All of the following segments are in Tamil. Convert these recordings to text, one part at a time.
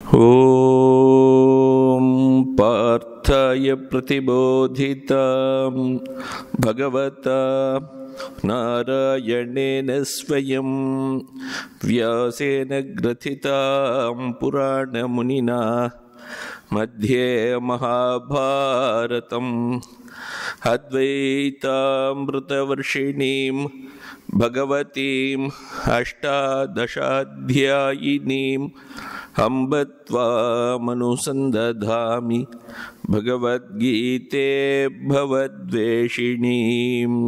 ॐ पार्थाय प्रतिबोधितां भगवता नारायणेन स्वयं व्यासेन ग्रथितां पुराणमुनिना मध्ये महाभारतम् अद्वैतामृतवर्षिणीं भगवतीम् अष्टादशाध्यायिनीम् अम्ब त्वामनुसन्दधामि भगवद्गीते भवद्वेषिणीम्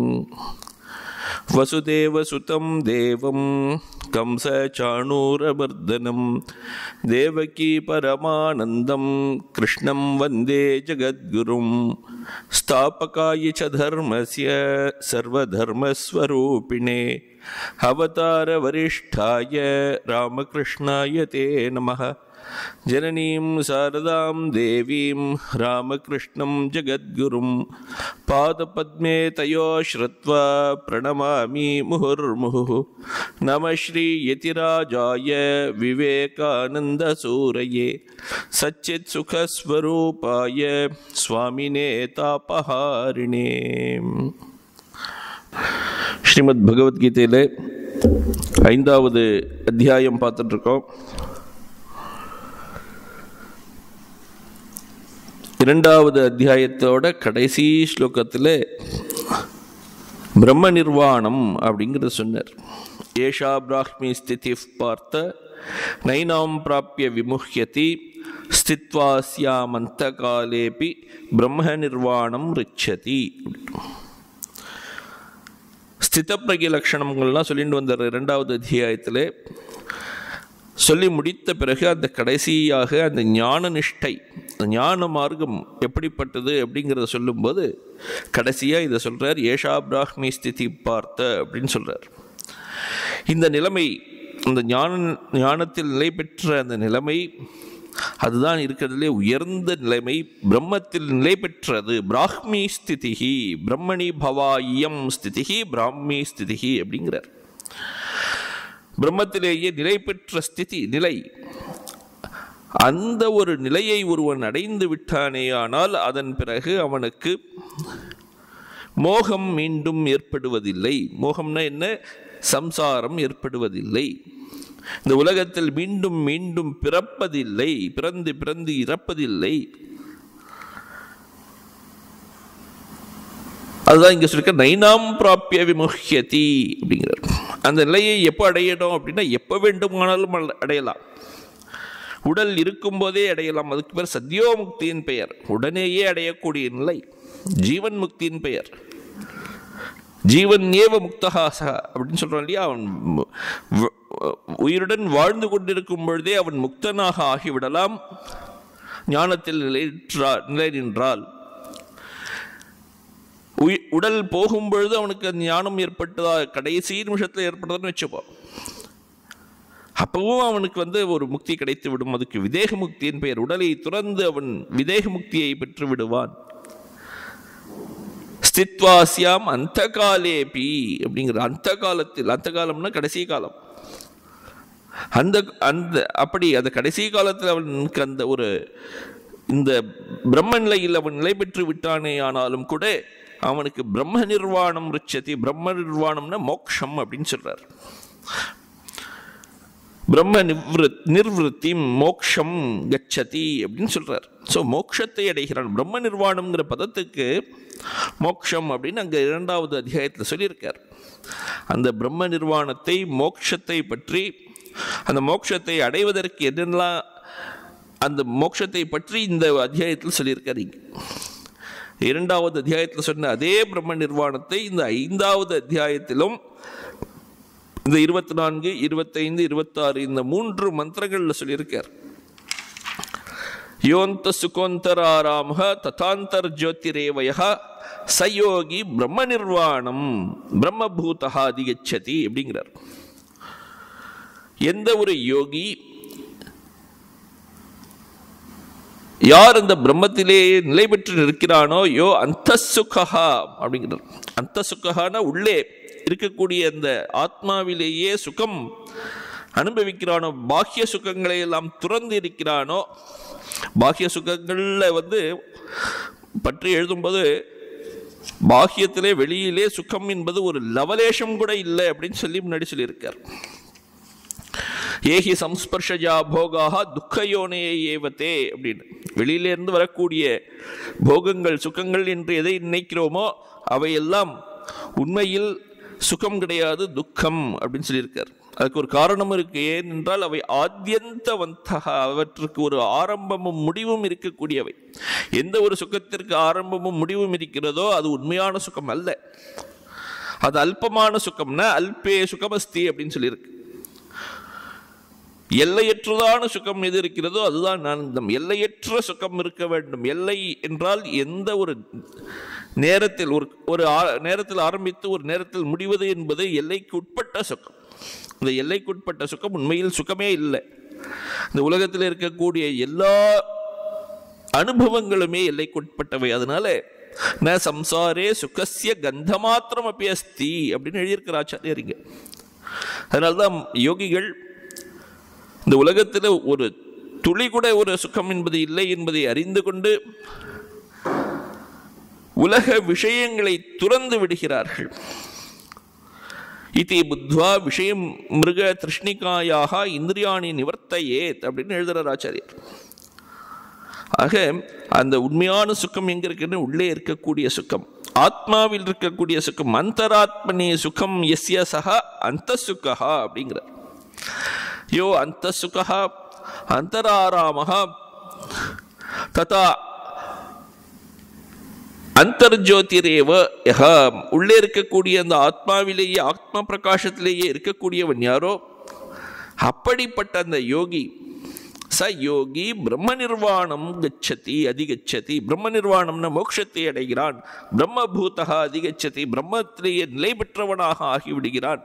वसुदेवसुतं देवं कंसचाणूरमर्दनं देवकी परमानन्दं कृष्णं वन्दे जगद्गुरुं स्थापकाय च धर्मस्य सर्वधर्मस्वरूपिणे अवतारवरिष्ठाय रामकृष्णाय ते नमः जननीं शारदां देवीं रामकृष्णं जगद्गुरुं पादपद्मे तयो श्रुत्वा प्रणमामि मुहुर्मुहुः नमः श्रीयतिराजाय विवेकानन्दसूरये सच्चित्सुखस्वरूपाय स्वामिने तापहारिणे ஸ்ரீமத் பகவத்கீதையில் ஐந்தாவது அத்தியாயம் பார்த்துட்டு இருக்கோம் இரண்டாவது அத்தியாயத்தோட கடைசி ஸ்லோகத்தில் பிரம்ம நிர்வாணம் அப்படிங்கிறத சொன்னார் ஏஷா பிராஹ்மி ஸ்திதி பார்த்த நைனாம் பிராப்பிய விமுஹ்யதி ஸ்தித்வாஸ்யாமந்த காலேபி பிரம்ம நிர்வாணம் ரிச்சதி ஸ்திதப்பிரகிய லட்சணங்கள்லாம் சொல்லிட்டு வந்தார் ரெண்டாவது அத்தியாயத்தில் சொல்லி முடித்த பிறகு அந்த கடைசியாக அந்த ஞான நிஷ்டை ஞான மார்க்கம் எப்படிப்பட்டது அப்படிங்கிறத சொல்லும்போது கடைசியாக இதை சொல்கிறார் ஏஷா பிராஹ்மி ஸ்திதி பார்த்த அப்படின்னு சொல்கிறார் இந்த நிலைமை அந்த ஞான ஞானத்தில் நிலை பெற்ற அந்த நிலைமை அதுதான் இருக்கிறதுலே உயர்ந்த நிலைமை பிரம்மத்தில் நிலை பெற்றது பிராஹ்மி ஸ்திதிகி பிரம்மணி பவாயம் ஸ்திதிகி பிராமி ஸ்திதிகி அப்படிங்கிறார் பிரம்மத்திலேயே நிலை பெற்ற ஸ்திதி நிலை அந்த ஒரு நிலையை ஒருவன் அடைந்து விட்டானேயானால் அதன் பிறகு அவனுக்கு மோகம் மீண்டும் ஏற்படுவதில்லை மோகம்னா என்ன சம்சாரம் ஏற்படுவதில்லை இந்த உலகத்தில் மீண்டும் மீண்டும் பிறப்பதில்லை பிறந்து பிறந்து இறப்பதில்லை அதுதான் இங்க சொல்லிருக்க நைனாம் பிராப்பிய விமுஹ்யதி அப்படிங்கிறார் அந்த நிலையை எப்போ அடையணும் அப்படின்னா எப்போ வேண்டுமானாலும் அடையலாம் உடல் இருக்கும்போதே அடையலாம் அதுக்கு பேர் சத்யோமுக்தியின் பெயர் உடனேயே அடையக்கூடிய நிலை ஜீவன் முக்தியின் பெயர் ஜீவன் ஏவ முக்தகா சக அப்படின்னு சொல்கிறான் இல்லையா அவன் உயிருடன் வாழ்ந்து கொண்டிருக்கும் பொழுதே அவன் முக்தனாக ஆகிவிடலாம் ஞானத்தில் நிலைற்றால் நிலை நின்றால் உடல் போகும் பொழுது அவனுக்கு அந்த ஞானம் ஏற்பட்டதா கடைசி நிமிஷத்தில் ஏற்பட்டதுன்னு வச்சுப்போம் அப்பவும் அவனுக்கு வந்து ஒரு முக்தி கிடைத்து விடும் அதுக்கு விதேக முக்தியின் பெயர் உடலை துறந்து அவன் விதேக முக்தியை பெற்று விடுவான் ஸ்தித்வாசியாம் அந்த காலேபி அப்படிங்கிற அந்த காலத்தில் அந்த காலம்னா கடைசி காலம் அந்த அந்த அப்படி அந்த கடைசி காலத்தில் அவனுக்கு அந்த ஒரு இந்த பிரம்ம நிலையில் அவன் நிலை பெற்று விட்டானே ஆனாலும் கூட அவனுக்கு பிரம்ம நிர்வாணம் ரிச்சதி பிரம்ம நிர்வாணம்னா மோக்ஷம் அப்படின்னு சொல்றார் பிரம்ம நிவ்ருத் நிர்வத்தி மோக்ஷம் கச்சதி அப்படின்னு சொல்றார் ஸோ மோக்ஷத்தை அடைகிறான் பிரம்ம நிர்வாணம்ங்கிற பதத்துக்கு மோக்ஷம் அப்படின்னு அங்கே இரண்டாவது அத்தியாயத்தில் சொல்லியிருக்கார் அந்த பிரம்ம நிர்வாணத்தை மோக்ஷத்தை பற்றி அந்த மோட்சத்தை அடைவதற்கு என்னெல்லாம் அந்த மோட்சத்தை பற்றி இந்த அத்தியாயத்தில் சொல்லியிருக்காரு இரண்டாவது அத்தியாயத்தில் சொன்ன அதே பிரம்ம நிர்வாணத்தை இந்த ஐந்தாவது அத்தியாயத்திலும் இந்த இருபத்தி நான்கு இருபத்தைந்து இருபத்தாறு இந்த மூன்று மந்திரங்களில் சொல்லியிருக்கார் யோந்த சுகோந்தராராம ததாந்தர் ஜோதிரேவய சயோகி பிரம்ம நிர்வாணம் பிரம்மபூதா அதிகச்சதி அப்படிங்கிறார் எந்த ஒரு யோகி யார் அந்த பிரம்மத்திலே நிலை பெற்று நிற்கிறானோ யோ அந்த சுகா அப்படிங்கிறார் அந்த சுகனா உள்ளே இருக்கக்கூடிய அந்த ஆத்மாவிலேயே சுகம் அனுபவிக்கிறானோ பாக்கிய சுகங்களை எல்லாம் துறந்து இருக்கிறானோ பாக்கிய சுகங்கள்ல வந்து பற்றி எழுதும்போது பாக்கியத்திலே வெளியிலே சுகம் என்பது ஒரு லவலேஷம் கூட இல்லை அப்படின்னு சொல்லி முன்னாடி சொல்லியிருக்கார் ஏஹி சம்ஸ்பர்ஷஜா போகாக துக்கயோனே ஏவத்தே அப்படின்னு வெளியில இருந்து வரக்கூடிய போகங்கள் சுகங்கள் என்று எதை நினைக்கிறோமோ அவையெல்லாம் உண்மையில் சுகம் கிடையாது துக்கம் அப்படின்னு சொல்லியிருக்கார் அதுக்கு ஒரு காரணம் இருக்கு ஏனென்றால் அவை ஆத்தியந்தவந்தக அவற்றுக்கு ஒரு ஆரம்பமும் முடிவும் இருக்கக்கூடியவை எந்த ஒரு சுகத்திற்கு ஆரம்பமும் முடிவும் இருக்கிறதோ அது உண்மையான சுகம் அல்ல அது அல்பமான சுகம்னா அல்பே சுகமஸ்தி அப்படின்னு சொல்லியிருக்கு எல்லையற்றதான சுகம் எது இருக்கிறதோ அதுதான் ஆனந்தம் எல்லையற்ற சுகம் இருக்க வேண்டும் எல்லை என்றால் எந்த ஒரு நேரத்தில் ஒரு ஒரு ஆ- நேரத்தில் ஆரம்பித்து ஒரு நேரத்தில் முடிவது என்பது எல்லைக்கு உட்பட்ட சுகம் இந்த எல்லைக்கு உட்பட்ட சுகம் உண்மையில் சுகமே இல்லை இந்த உலகத்தில் இருக்கக்கூடிய எல்லா அனுபவங்களுமே எல்லைக்குட்பட்டவை அதனால ந சம்சாரே சுகசிய கந்தமாத்திரம் அப்படி அஸ்தி அப்படின்னு எழுதியிருக்கிற ஆச்சாரியரிங்க அதனால்தான் யோகிகள் இந்த உலகத்தில் ஒரு துளி கூட ஒரு சுகம் என்பது இல்லை என்பதை அறிந்து கொண்டு உலக விஷயங்களை துறந்து விடுகிறார்கள் இதி புத்வா விஷயம் மிருக திருஷ்ணிகாயாக இந்திரியாணி நிவர்த்தையேத் அப்படின்னு எழுதுறார் ஆச்சாரியர் ஆக அந்த உண்மையான சுகம் எங்க இருக்குன்னு உள்ளே இருக்கக்கூடிய சுகம் ஆத்மாவில் இருக்கக்கூடிய சுகம் அந்தராத்மனி சுகம் எஸ்ய சக அந்த சுகா அப்படிங்கிறார் யோ அந்த சுகா அந்தராராமக ததா அந்தர்ஜோதிரேவ யஹ உள்ளே இருக்கக்கூடிய அந்த ஆத்மாவிலேயே ஆத்ம பிரகாசத்திலேயே இருக்கக்கூடியவன் யாரோ அப்படிப்பட்ட அந்த யோகி ச யோகி பிரம்ம நிர்வாணம் கச்சதி அதிகச்சதி பிரம்ம நிர்வாணம்னா மோட்சத்தை அடைகிறான் பிரம்மபூதா அதிகச்சதி பிரம்மத்திலேயே நிலை பெற்றவனாக ஆகிவிடுகிறான்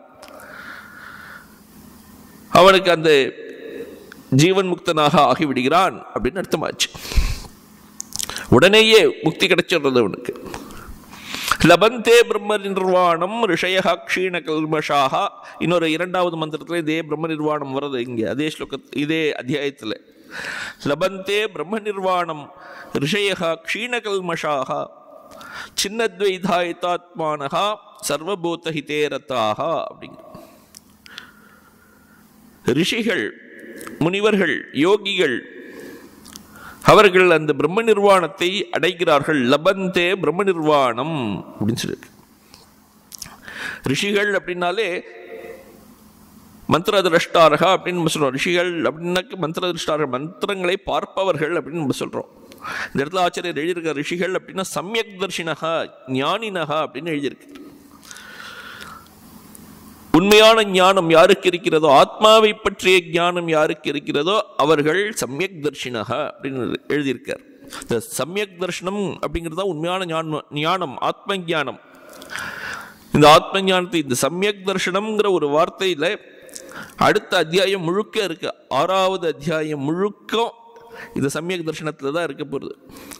அவனுக்கு அந்த ஜீவன் முக்தனாக ஆகிவிடுகிறான் அப்படின்னு அர்த்தமாச்சு உடனேயே முக்தி கிடைச்சிடுறது அவனுக்கு லபந்தே பிரம்ம நிர்வாணம் ரிஷய க்ஷீண கல்மஷாக இன்னொரு இரண்டாவது மந்திரத்தில் இதே பிரம்ம நிர்வாணம் வருது இங்கே அதே ஸ்லோக இதே அத்தியாயத்தில் லபந்தே பிரம்ம நிர்வாணம் ரிஷய க்ஷீண கல்மஷாக சின்னத்வைதாயதாத்மானகா சர்வபூதஹிதே ரத்தாக அப்படிங்கிற ரிஷிகள் முனிவர்கள் யோகிகள் அவர்கள் அந்த பிரம்ம நிர்வாணத்தை அடைகிறார்கள் லபந்தே பிரம்ம நிர்வாணம் அப்படின்னு சொல்லி ரிஷிகள் அப்படின்னாலே மந்திர திரஷ்டாரகா அப்படின்னு நம்ம சொல்றோம் ரிஷிகள் அப்படின்னாக்க மந்திர திரஷ்டாரக மந்திரங்களை பார்ப்பவர்கள் அப்படின்னு நம்ம சொல்றோம் இந்த இடத்துல ஆச்சரியர் எழுதியிருக்க ரிஷிகள் அப்படின்னா சமயக் தர்ஷினகா ஞானினகா அப்படின்னு எழுதியிருக்கு உண்மையான ஞானம் யாருக்கு இருக்கிறதோ ஆத்மாவை பற்றிய ஞானம் யாருக்கு இருக்கிறதோ அவர்கள் சமயக் தர்ஷினக அப்படின்னு எழுதியிருக்கார் இந்த சமயக் தர்ஷனம் அப்படிங்கிறது தான் உண்மையான ஞானம் ஞானம் ஆத்ம ஞானம் இந்த ஆத்ம ஞானத்தை இந்த சமயக் தர்ஷனம்ங்கிற ஒரு வார்த்தையில் அடுத்த அத்தியாயம் முழுக்க இருக்கு ஆறாவது அத்தியாயம் முழுக்க இந்த சமயக் தர்ஷனத்தில் தான் இருக்க போகிறது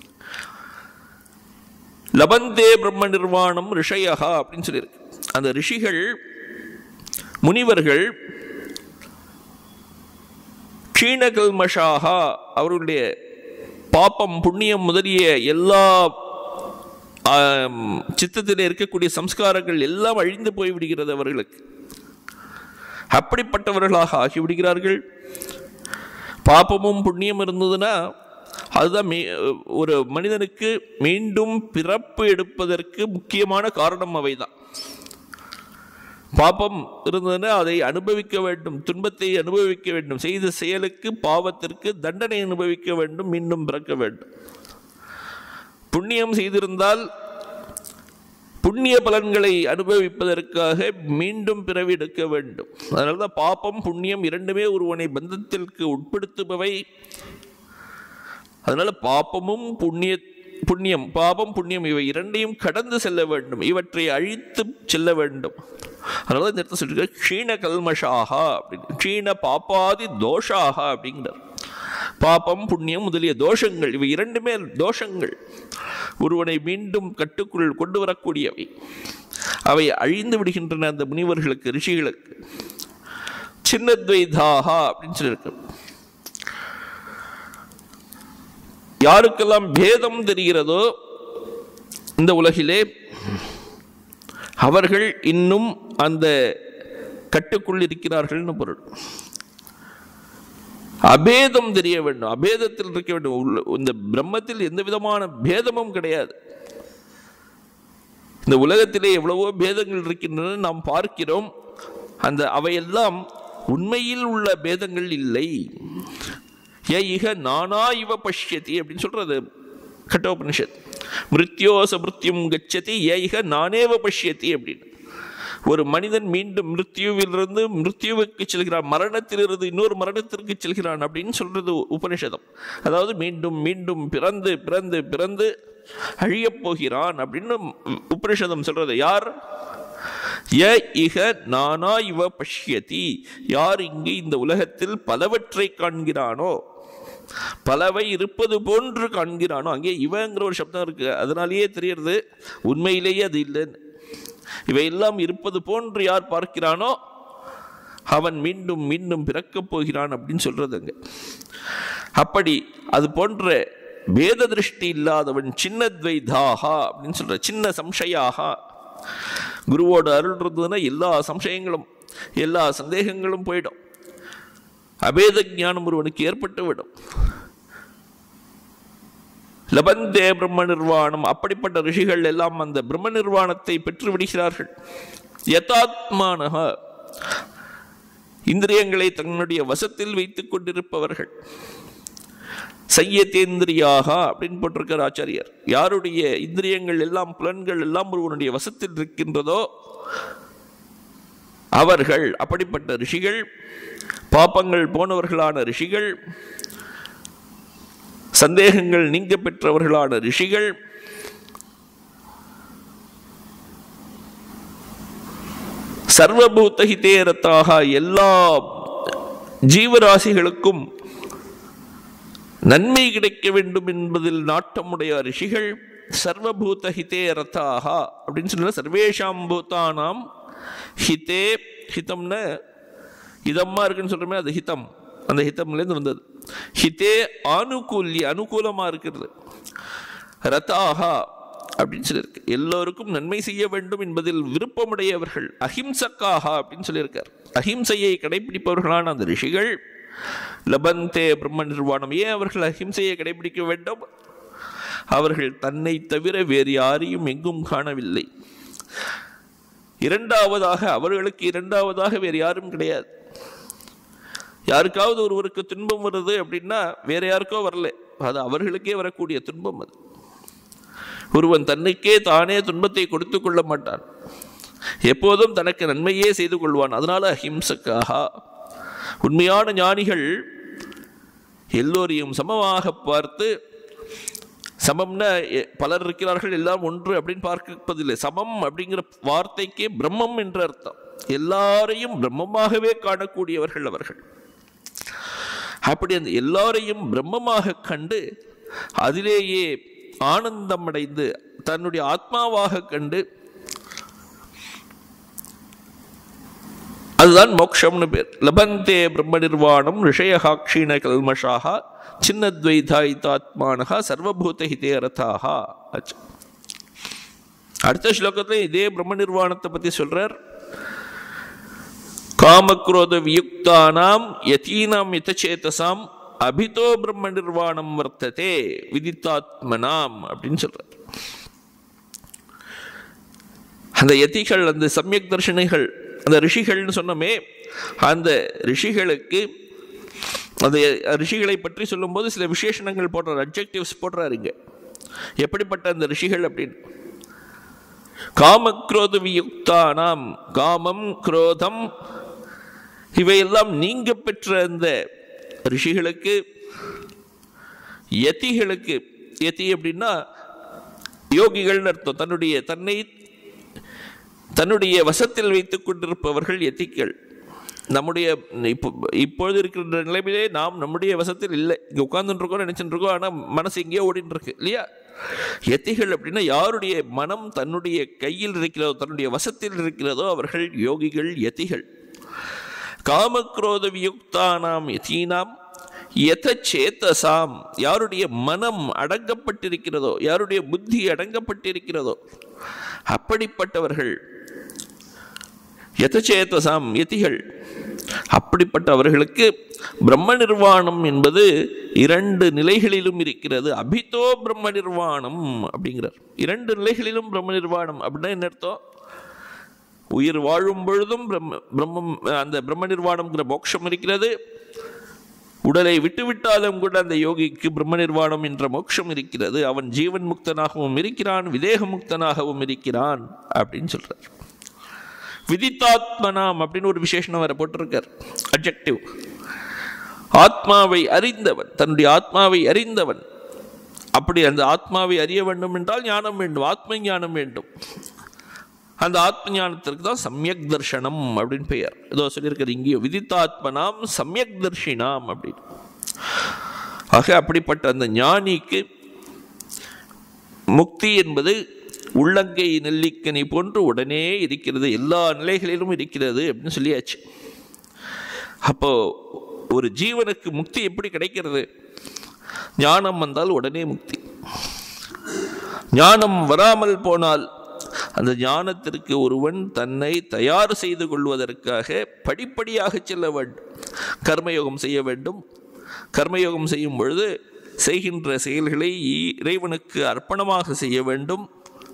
லபந்தே பிரம்ம நிர்வாணம் ரிஷயகா அப்படின்னு சொல்லியிருக்கு அந்த ரிஷிகள் முனிவர்கள் க்ஷீணகல்மஷாகா அவர்களுடைய பாப்பம் புண்ணியம் முதலிய எல்லா ஆம், சித்தத்தில் இருக்கக்கூடிய சம்ஸ்காரங்கள் எல்லாம் அழிந்து போய்விடுகிறது அவர்களுக்கு அப்படிப்பட்டவர்களாக ஆகிவிடுகிறார்கள் பாப்பமும் புண்ணியம் இருந்ததுன்னா அதுதான் மே ஒரு மனிதனுக்கு மீண்டும் பிறப்பு எடுப்பதற்கு முக்கியமான காரணம் அவைதான் பாப்பம் இருந்ததுன்னா அதை அனுபவிக்க வேண்டும் துன்பத்தை அனுபவிக்க வேண்டும் செய்த செயலுக்கு பாவத்திற்கு தண்டனை அனுபவிக்க வேண்டும் மீண்டும் பிறக்க வேண்டும் புண்ணியம் செய்திருந்தால் புண்ணிய பலன்களை அனுபவிப்பதற்காக மீண்டும் பிறவி எடுக்க வேண்டும் அதனால தான் பாப்பம் புண்ணியம் இரண்டுமே ஒருவனை பந்தத்திற்கு உட்படுத்துபவை அதனால பாப்பமும் புண்ணிய புண்ணியம் பாபம் புண்ணியம் இவை இரண்டையும் கடந்து செல்ல வேண்டும் இவற்றை அழித்து செல்ல வேண்டும் அதனால இந்த இடத்துல சொல்லியிருக்க க்ஷீண கல்மஷாகா அப்படின்னு க்ஷீண பாப்பாதி தோஷாகா அப்படிங்கிறார் பாபம் புண்ணியம் முதலிய தோஷங்கள் இவை இரண்டுமே தோஷங்கள் ஒருவனை மீண்டும் கட்டுக்குள் கொண்டு வரக்கூடியவை அவை அழிந்து விடுகின்றன அந்த முனிவர்களுக்கு ரிஷிகளுக்கு சின்னத்வைதாகா அப்படின்னு சொல்லியிருக்கு யாருக்கெல்லாம் பேதம் தெரிகிறதோ இந்த உலகிலே அவர்கள் இன்னும் அந்த கட்டுக்குள் இருக்கிறார்கள்னு பொருள் அபேதம் தெரிய வேண்டும் அபேதத்தில் இருக்க வேண்டும் உள்ள- இந்த பிரம்மத்தில் எந்த விதமான பேதமும் கிடையாது இந்த உலகத்திலே எவ்வளவோ பேதங்கள் இருக்கின்றன நாம் பார்க்கிறோம் அந்த அவையெல்லாம் உண்மையில் உள்ள பேதங்கள் இல்லை ஏ இக நானா இவ பஷ்யதி அப்படின்னு சொல்றது கட்டோபனிஷத் மிருத்யோச மிருத்யும் கச்சதி ஏ இக நானேவ பஷ்யதி அப்படின்னு ஒரு மனிதன் மீண்டும் மிருத்யுவிலிருந்து மிருத்யுவுக்கு செல்கிறான் மரணத்திலிருந்து இன்னொரு மரணத்திற்கு செல்கிறான் அப்படின்னு சொல்றது உபனிஷதம் அதாவது மீண்டும் மீண்டும் பிறந்து பிறந்து பிறந்து அழியப் போகிறான் அப்படின்னு உபனிஷதம் சொல்றது யார் ய இக நானா இவ பஷ்யதி யார் இங்கு இந்த உலகத்தில் பலவற்றை காண்கிறானோ பலவை இருப்பது போன்று காண்கிறானோ அங்கே இவங்கிற ஒரு சப்தம் இருக்கு அதனாலேயே தெரியறது உண்மையிலேயே அது இல்லைன்னு இவையெல்லாம் இருப்பது போன்று யார் பார்க்கிறானோ அவன் மீண்டும் மீண்டும் பிறக்கப் போகிறான் அப்படின்னு சொல்றது அங்க அப்படி அது போன்ற வேத திருஷ்டி இல்லாதவன் சின்னத்வைதாகா அப்படின்னு சொல்ற சின்ன சம்சயாகா குருவோட அருள் இருந்ததுன்னா எல்லா சம்சயங்களும் எல்லா சந்தேகங்களும் போயிடும் அபேத ஞானம் ஒருவனுக்கு ஏற்பட்டு விடும் லபந்தே பிரம்ம நிர்வாணம் அப்படிப்பட்ட ரிஷிகள் எல்லாம் அந்த பிரம்ம நிர்வாணத்தை பெற்று விடுகிறார்கள் யதாத்மானக இந்திரியங்களை தன்னுடைய வசத்தில் வைத்துக் கொண்டிருப்பவர்கள் சையத்தேந்திரியாக அப்படின்னு போட்டிருக்கார் ஆச்சாரியர் யாருடைய இந்திரியங்கள் எல்லாம் புலன்கள் எல்லாம் ஒருவனுடைய வசத்தில் இருக்கின்றதோ அவர்கள் அப்படிப்பட்ட ரிஷிகள் பாப்பங்கள் போனவர்களான ரிஷிகள் சந்தேகங்கள் நீங்க பெற்றவர்களான ரிஷிகள் சர்வபூத ஹிதேரத்தாக எல்லா ஜீவராசிகளுக்கும் நன்மை கிடைக்க வேண்டும் என்பதில் நாட்டமுடைய ரிஷிகள் சர்வபூத ஹிதே ரதாக அப்படின்னு சொன்னா சர்வேஷாம் பூதானாம் ஹிதே ஹிதம்னு இதம்மா இருக்குன்னு சொல்றோமே அது ஹிதம் அந்த ஹிதம்லேருந்து வந்தது ஹிதே ஆனுகூல்ய அனுகூலமாக இருக்கிறது ரதாகா அப்படின்னு சொல்லியிருக்கு எல்லோருக்கும் நன்மை செய்ய வேண்டும் என்பதில் விருப்பமுடையவர்கள் அஹிம்சக்காக அப்படின்னு சொல்லியிருக்கார் அஹிம்சையை கடைபிடிப்பவர்களான அந்த ரிஷிகள் லபந்தே பிரம்ம நிர்வாணம் ஏன் அவர்கள் அஹிம்சையை கடைபிடிக்க வேண்டும் அவர்கள் தன்னை தவிர வேறு யாரையும் எங்கும் காணவில்லை இரண்டாவதாக அவர்களுக்கு இரண்டாவதாக வேறு யாரும் கிடையாது யாருக்காவது ஒருவருக்கு துன்பம் வருது அப்படின்னா வேற யாருக்கோ வரல அது அவர்களுக்கே வரக்கூடிய துன்பம் அது ஒருவன் தன்னுக்கே தானே துன்பத்தை கொடுத்து கொள்ள மாட்டான் எப்போதும் தனக்கு நன்மையே செய்து கொள்வான் அதனால அஹிம்சக்காக உண்மையான ஞானிகள் எல்லோரையும் சமமாக பார்த்து சமம்னா எ- பலர் இருக்கிறார்கள் எல்லாம் ஒன்று அப்படின்னு பார்ப்பதில்லை சமம் அப்படிங்கிற வார்த்தைக்கே பிரம்மம் என்ற அர்த்தம் எல்லாரையும் பிரம்மமாகவே காணக்கூடியவர்கள் அவர்கள் அப்படி அந்த எல்லாரையும் பிரம்மமாக கண்டு அதிலேயே ஆனந்தம் அடைந்து தன்னுடைய ஆத்மாவாக கண்டு அதுதான் மோக்ஷம்னு பேர் லபந்தே பிரம்ம நிர்வாணம் ரிஷயகா க்ஷீண கல்மஷாக சின்னத்வைதாயிதாத்மானகா சர்வபூத ஹிதே ரதாகா ஆச்சு அடுத்த ஸ்லோகத்துல இதே பிரம்ம நிர்வாணத்தை பத்தி சொல்றார் காமக்ரோத வியுக்தானாம் யதீனாம் யதச்சேதசாம் அபிதோ பிரம்ம நிர்வாணம் வர்த்ததே விதித்தாத்மனாம் அப்படின்னு சொல்றார் அந்த யதிகள் அந்த சமயக் தர்ஷனிகள் அந்த ரிஷிகள்னு சொன்னோமே அந்த ரிஷிகளுக்கு அந்த ரிஷிகளை பற்றி சொல்லும்போது சில விசேஷணங்கள் போடுறார் அப்ஜெக்டிவ்ஸ் போடுறாருங்க எப்படிப்பட்ட அந்த ரிஷிகள் அப்படின்னு காமக்ரோத வியுக்தானாம் காமம் குரோதம் இவையெல்லாம் நீங்க பெற்ற அந்த ரிஷிகளுக்கு யதிகளுக்கு யதி அப்படின்னா யோகிகள்னு அர்த்தம் தன்னுடைய தன்னை தன்னுடைய வசத்தில் வைத்துக் கொண்டிருப்பவர்கள் யதிகள் நம்முடைய இப்போ இப்பொழுது இருக்கின்ற நிலைமையிலே நாம் நம்முடைய வசத்தில் இல்லை இங்கே உட்கார்ந்துட்டு இருக்கோம் நினைச்சுட்டு இருக்கோம் ஆனால் மனசு எங்கேயோ ஓடிட்டு இருக்கு இல்லையா யதிகள் அப்படின்னா யாருடைய மனம் தன்னுடைய கையில் இருக்கிறதோ தன்னுடைய வசத்தில் இருக்கிறதோ அவர்கள் யோகிகள் யதிகள் காமக்ரோத வியுக்தானாம் யதீனாம் எத சேத்தசாம் யாருடைய மனம் அடங்கப்பட்டிருக்கிறதோ யாருடைய புத்தி அடங்கப்பட்டிருக்கிறதோ அப்படிப்பட்டவர்கள் யதச்சேதசாம் யதிகள் அப்படிப்பட்டவர்களுக்கு பிரம்ம நிர்வாணம் என்பது இரண்டு நிலைகளிலும் இருக்கிறது அபிதோ பிரம்ம நிர்வாணம் அப்படிங்கிறார் இரண்டு நிலைகளிலும் பிரம்ம நிர்வாணம் அப்படின்னா என்ன அர்த்தம் உயிர் வாழும் பொழுதும் பிரம்ம பிரம்மம் அந்த பிரம்ம நிர்வாணம்ங்கிற மோட்சம் இருக்கிறது உடலை விட்டுவிட்டாலும் கூட அந்த யோகிக்கு பிரம்ம நிர்வாணம் என்ற மோட்சம் இருக்கிறது அவன் ஜீவன் முக்தனாகவும் இருக்கிறான் விதேக முக்தனாகவும் இருக்கிறான் அப்படின்னு சொல்றார் விதித்தாத்மனாம் அப்படின்னு ஒரு விசேஷனம் வர போட்டிருக்கார் அப்ஜெக்டிவ் ஆத்மாவை அறிந்தவன் தன்னுடைய ஆத்மாவை அறிந்தவன் அப்படி அந்த ஆத்மாவை அறிய வேண்டும் என்றால் ஞானம் வேண்டும் ஆத்ம ஞானம் வேண்டும் அந்த ஆத்ம ஞானத்திற்கு தான் சமயக் தர்ஷனம் அப்படின்னு பெயர் ஏதோ சொல்லியிருக்கிறது இங்கேயோ விதித்தாத்மனாம் சமயக் தர்ஷினாம் அப்படின்னு ஆக அப்படிப்பட்ட அந்த ஞானிக்கு முக்தி என்பது உள்ளங்கை நெல்லிக்கனி போன்று உடனே இருக்கிறது எல்லா நிலைகளிலும் இருக்கிறது அப்படின்னு சொல்லியாச்சு அப்போ ஒரு ஜீவனுக்கு முக்தி எப்படி கிடைக்கிறது ஞானம் வந்தால் உடனே முக்தி ஞானம் வராமல் போனால் அந்த ஞானத்திற்கு ஒருவன் தன்னை தயார் செய்து கொள்வதற்காக படிப்படியாக செல்ல வேண்டும் கர்மயோகம் செய்ய வேண்டும் கர்மயோகம் செய்யும் பொழுது செய்கின்ற செயல்களை இறைவனுக்கு அர்ப்பணமாக செய்ய வேண்டும்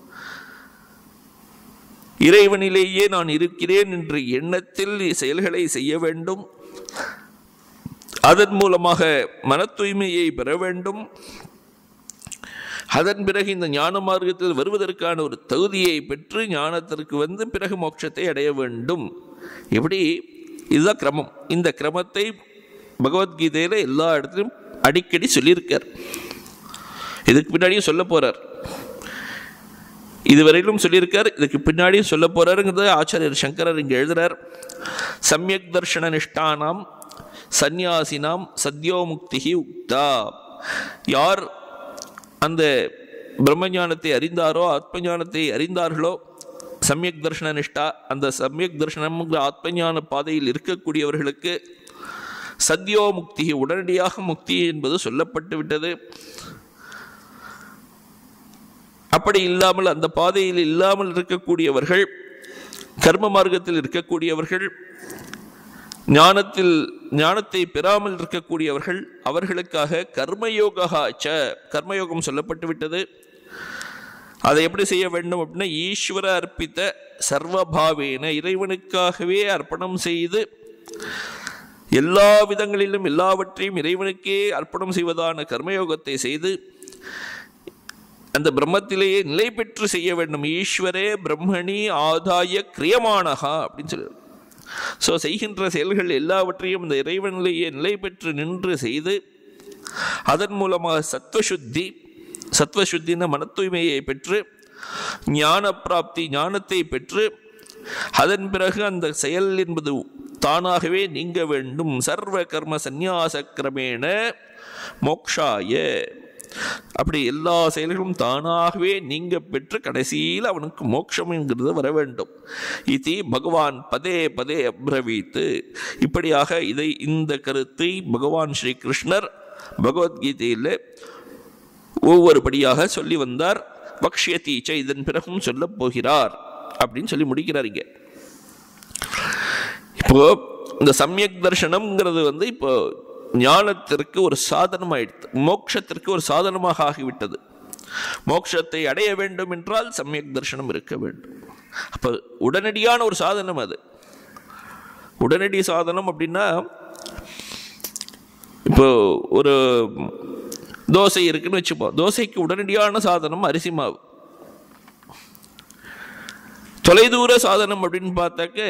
இறைவனிலேயே நான் இருக்கிறேன் என்ற எண்ணத்தில் செயல்களை செய்ய வேண்டும் அதன் மூலமாக மன தூய்மையை பெற வேண்டும் அதன் பிறகு இந்த ஞான மார்க்கத்தில் வருவதற்கான ஒரு தகுதியை பெற்று ஞானத்திற்கு வந்து பிறகு மோட்சத்தை அடைய வேண்டும் எப்படி இதுதான் கிரமம் இந்த கிரமத்தை பகவத்கீதையில் எல்லா இடத்துலையும் அடிக்கடி சொல்லியிருக்கார் இதுக்கு பின்னாடியும் சொல்ல போறார் இதுவரையிலும் சொல்லியிருக்கார் இதுக்கு பின்னாடியும் சொல்ல போறாருங்கிறத ஆச்சாரியர் சங்கரர் இங்கே எழுதுறார் சமயக் தர்ஷன நிஷ்டானாம் சந்நியாசினாம் சத்யோமுக்திகி உக்தா யார் அந்த பிரம்மஞானத்தை அறிந்தாரோ ஆத்ம ஞானத்தை அறிந்தார்களோ சமயக் தர்ஷன நிஷ்டா அந்த சமயக் தர்ஷனம்ங்கிற ஆத்மஞான பாதையில் இருக்கக்கூடியவர்களுக்கு சத்யோ முக்தி உடனடியாக முக்தி என்பது சொல்லப்பட்டு விட்டது அப்படி இல்லாமல் அந்த பாதையில் இல்லாமல் இருக்கக்கூடியவர்கள் கர்ம மார்க்கத்தில் இருக்கக்கூடியவர்கள் ஞானத்தில் ஞானத்தை பெறாமல் இருக்கக்கூடியவர்கள் அவர்களுக்காக கர்மயோகா ச கர்மயோகம் சொல்லப்பட்டு விட்டது அதை எப்படி செய்ய வேண்டும் அப்படின்னா ஈஸ்வர அர்ப்பித்த சர்வபாவேன இறைவனுக்காகவே அர்ப்பணம் செய்து எல்லா விதங்களிலும் எல்லாவற்றையும் இறைவனுக்கே அர்ப்பணம் செய்வதான கர்மயோகத்தை செய்து அந்த பிரம்மத்திலேயே நிலை பெற்று செய்ய வேண்டும் ஈஸ்வரே பிரம்மணி ஆதாய கிரியமானகா அப்படின்னு சொல்லி ஸோ செய்கின்ற செயல்கள் எல்லாவற்றையும் இந்த இறைவனிலேயே நிலை பெற்று நின்று செய்து அதன் மூலமாக சத்வசுத்தி சத்வசுத்தின மன தூய்மையை பெற்று ஞான பிராப்தி ஞானத்தை பெற்று அதன் பிறகு அந்த செயல் என்பது தானாகவே நீங்க வேண்டும் சர்வ கர்ம சந்நியாச கிரமேண மோக்ஷாய அப்படி எல்லா செயல்களும் தானாகவே நீங்க பெற்று கடைசியில் அவனுக்கு மோட்சம் என்கிறது வர வேண்டும் இது பகவான் பதே பதே அப்ரவீத்து இப்படியாக இதை இந்த கருத்தை பகவான் ஸ்ரீ கிருஷ்ணர் பகவத்கீதையில் ஒவ்வொரு படியாக சொல்லி வந்தார் வக்ஷியத்தீச்ச இதன் பிறகும் சொல்லப் போகிறார் அப்படின்னு சொல்லி முடிக்கிறார் இங்க இப்போ இந்த சமயக் தர்ஷனம்ங்கிறது வந்து இப்போ ஞானத்திற்கு ஒரு சாதனம் ஆயிடுது மோட்சத்திற்கு ஒரு சாதனமாக ஆகிவிட்டது மோட்சத்தை அடைய வேண்டும் என்றால் சமயக் தர்ஷனம் இருக்க வேண்டும் அப்போ உடனடியான ஒரு சாதனம் அது உடனடி சாதனம் அப்படின்னா இப்போ ஒரு தோசை இருக்குன்னு வச்சுப்போம் தோசைக்கு உடனடியான சாதனம் அரிசி மாவு தொலைதூர சாதனம் அப்படின்னு பார்த்தாக்க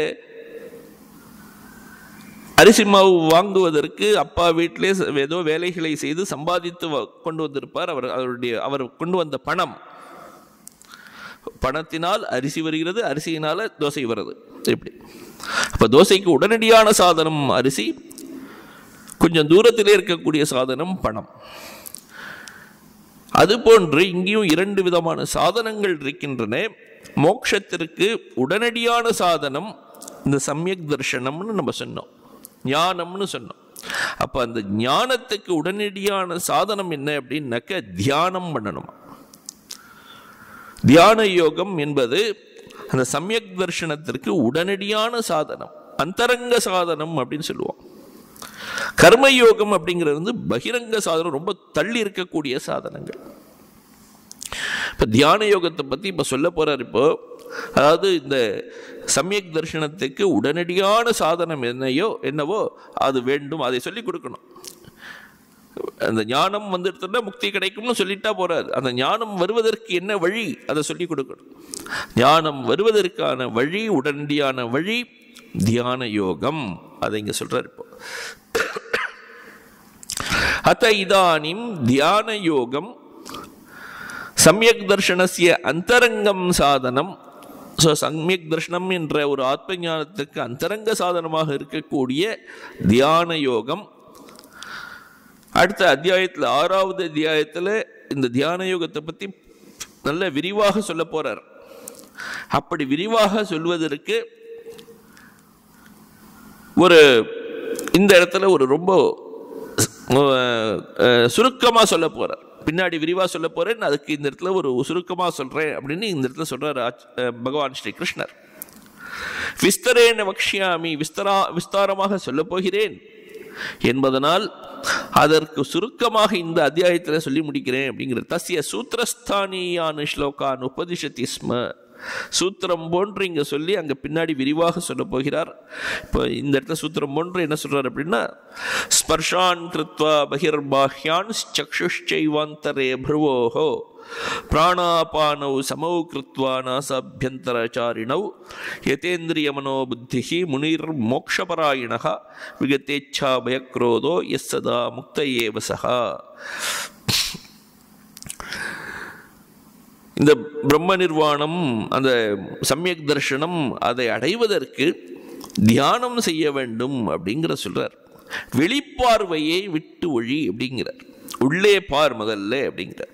அரிசி மாவு வாங்குவதற்கு அப்பா வீட்டிலே ஏதோ வேலைகளை செய்து சம்பாதித்து வ- கொண்டு வந்திருப்பார் அவர் அவருடைய அவர் கொண்டு வந்த பணம் பணத்தினால் அரிசி வருகிறது அரிசியினால தோசை வருது இப்படி அப்ப தோசைக்கு உடனடியான சாதனம் அரிசி கொஞ்சம் தூரத்திலே இருக்கக்கூடிய சாதனம் பணம் அதுபோன்று இங்கேயும் இரண்டு விதமான சாதனங்கள் இருக்கின்றன மோட்சத்திற்கு உடனடியான சாதனம் இந்த சமயக் தர்ஷனம்னு நம்ம சொன்னோம் ஞானம்னு சொன்னோம் அப்போ அந்த ஞானத்துக்கு உடனடியான சாதனம் என்ன அப்படின்னாக்க தியானம் பண்ணணுமா தியான யோகம் என்பது அந்த சமயக் தர்ஷனத்திற்கு உடனடியான சாதனம் அந்தரங்க சாதனம் அப்படின்னு சொல்லுவோம் கர்மயோகம் அப்படிங்கிறது வந்து பகிரங்க சாதனம் ரொம்ப தள்ளி இருக்கக்கூடிய சாதனங்கள் இப்போ தியான யோகத்தை பற்றி இப்போ சொல்ல போகிறார் இப்போ அதாவது இந்த சமயக் தர்ஷனத்துக்கு உடனடியான சாதனம் என்னையோ என்னவோ அது வேண்டும் அதை சொல்லி கொடுக்கணும் அந்த ஞானம் வந்துடுத்துனா முக்தி கிடைக்கும்னு சொல்லிட்டா போறாது அந்த ஞானம் வருவதற்கு என்ன வழி அதை சொல்லி கொடுக்கணும் ஞானம் வருவதற்கான வழி உடனடியான வழி தியான யோகம் அதை இங்க சொல்றாரு இப்போ அத்த இதானிம் தியான யோகம் சமயக் தர்ஷனசிய அந்தரங்கம் சாதனம் ஸோ சமயக் தர்ஷனம் என்ற ஒரு ஆத்ம ஞானத்துக்கு அந்தரங்க சாதனமாக இருக்கக்கூடிய தியான யோகம் அடுத்த அத்தியாயத்தில் ஆறாவது அத்தியாயத்தில் இந்த தியான யோகத்தை பற்றி நல்ல விரிவாக சொல்ல போறார் அப்படி விரிவாக சொல்வதற்கு ஒரு இந்த இடத்துல ஒரு ரொம்ப சுருக்கமாக சொல்ல போறார் பின்னாடி விரிவாக சொல்ல போறேன் அதுக்கு இந்த இடத்துல ஒரு சுருக்கமாக சொல்றேன் அப்படின்னு இந்த இடத்துல சொல்றார் ஆச்- அஹ் பகவான் ஸ்ரீ கிருஷ்ணர் விஸ்தரேன வக்ஷியாமி விஸ்தரா விஸ்தாரமாக சொல்லப் போகிறேன் என்பதனால் அதற்கு சுருக்கமாக இந்த அத்தியாயத்தில் சொல்லி முடிக்கிறேன் அப்படிங்கிற தசிய சூத்திரஸ்தானியான் ஸ்லோகான் உபதிஷதி ஸ்ம சூத்திரம் போன்று இங்க சொல்லி அங்க பின்னாடி விரிவாக சொல்ல போகிறார் இப்போ இந்த இடத்துல சூத்திரம் போன்று என்ன சொல்றார் அப்படின்னா ஸ்பர்ஷான் கிருத்வா பகிர்பாஹ்யான் சக்ஷுஷ்சைவாந்தரே भ्रुवोः प्राणापानौ समौ कृत्वा नासाभ्यन्तरचारिणौ यतेन्द्रियमनोबुद्धिः मुनिर्मोक्षपरायणः विगतेच्छाभयक्रोधो यः सदा मुक्त एव सः இந்த பிரம்ம நிர்வாணம் அந்த சமயக் தர்ஷனம் அதை அடைவதற்கு தியானம் செய்ய வேண்டும் அப்படிங்கிற சொல்றார் வெளிப்பார்வையை விட்டு ஒழி அப்படிங்கிறார் உள்ளே பார் முதல்ல அப்படிங்கிறார்